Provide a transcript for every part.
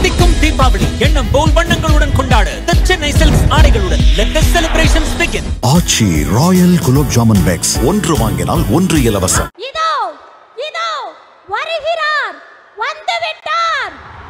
தித்திக்கும் தீபாவளி எண்ணம் போல் வண்ணங்களுடன் கொண்டாட The சென்னை சில்க்ஸ் ஆடைகளுடன் let the celebrations begin Aachi royal gulab jamun packs ஒன்று வாங்கினால் ஒன்று இலவசம் இதோ இதோ வருகிறார் வந்து விட்டார்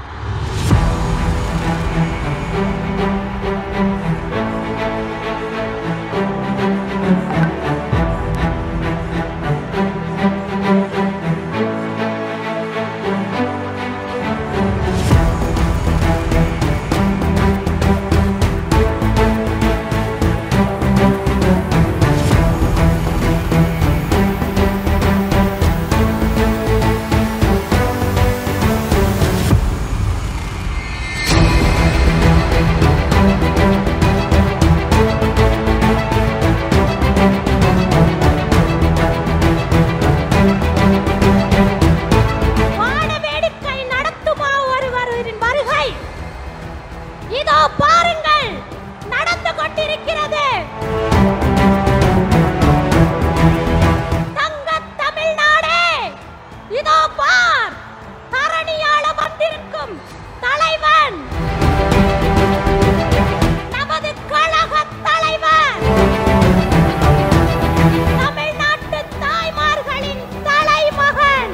வான வேடிக்கை நடத்துமா ஒருவரின் வருகை இதோ பாருங்கள் நடந்து கொண்டிருக்கிறது தங்க தமிழ்நாடே இதோ பார் தரணியாள வந்திருக்கும் தலைவன் நமது கழக தலைவர் தமிழ்நாட்டு தாய்மார்களின் தலைமகன்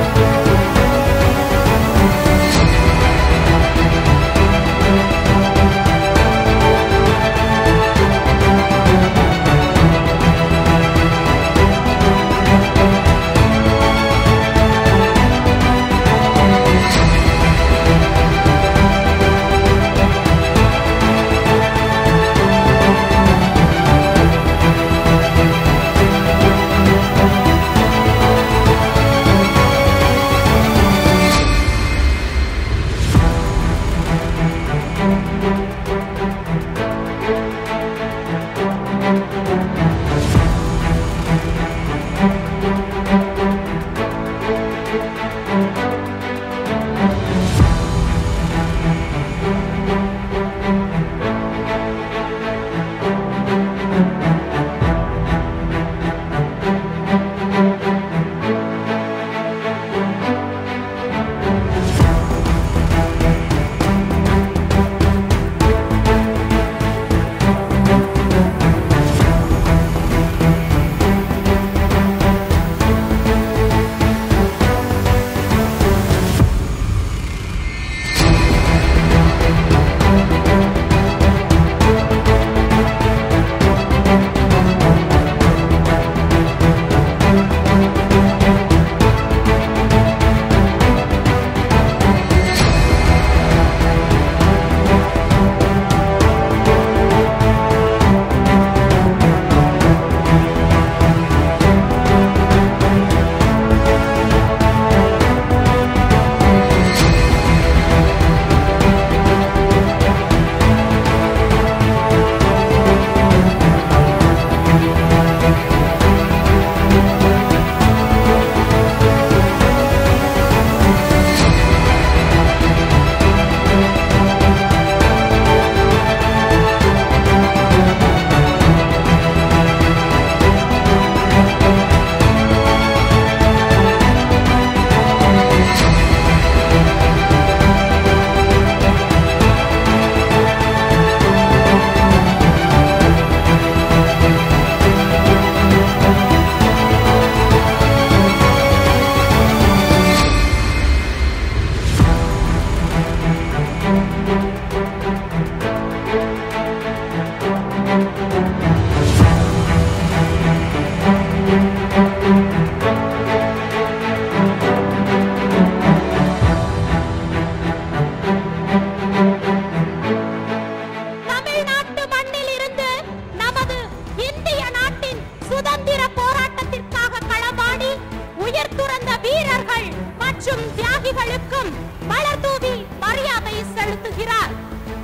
தமிழ்நாட்டு மண்ணில் இருந்து நமது இந்திய நாட்டின் சுதந்திர போராட்டத்திற்காக களமாடி உயிர் துறந்த வீரர்கள் மற்றும் தியாகிகளுக்கும் மலர் தூவி மரியாதை செலுத்துகிறார்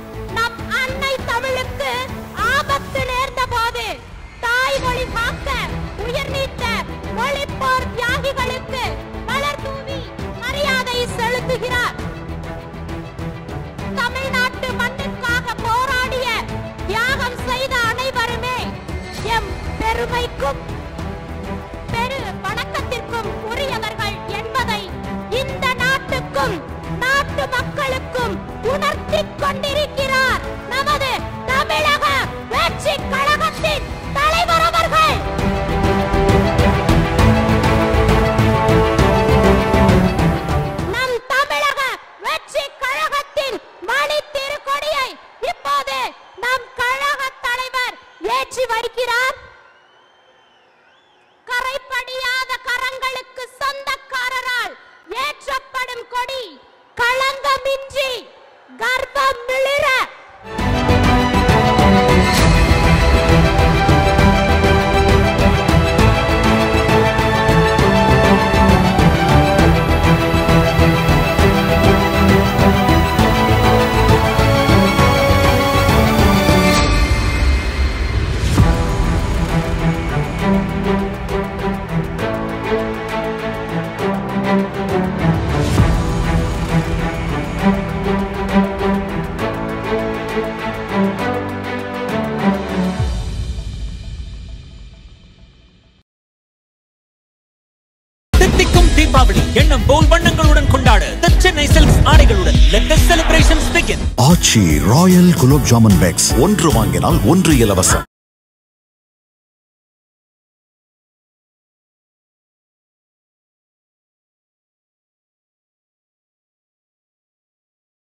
நம் அன்னை தமிழுக்கு ஆபத்து நேர்ந்த போது தாய்மொழி காக்க உயிர் நீத்த மொழிப்போர் தியாகிகளுக்கு மலர் தூவி மரியாதை செலுத்துகிறார் தமிழ்நாட்டு மண்ணிற்காக போராடிய தியாகம் செய்த அனைவருமே எம் பெருமைக்கும் பெரு வணக்கத்திற்கும் உரியவர்கள் என்பதை இந்த நாட்டுக்கும் நாட்டு மக்களுக்கும் கொண்டிருக்கிறார் நமது தமிழக வெற்றி கழகத்தின் தலைவர் அவர்கள் நம் தமிழக வெற்றி கழகத்தின் மணி திருக்கொடியை இப்போது நம் கழக தலைவர் ஏற்றி வைக்கிறார் கரைப்படியாத கரங்களுக்கு சொந்தக்காரரால் ஏற்றப்படும் கொடி களங்கமின்றி கர்ப்பம் மிளிர தித்திக்கும் தீபாவளி எண்ணம் போல் வண்ணங்களுடன் கொண்டாட The சென்னை சில்க்ஸ் ஆடைகளுடன் let the celebrations begin Aachi royal gulab jamun packs ஒன்று வாங்கினால் ஒன்று இலவசம்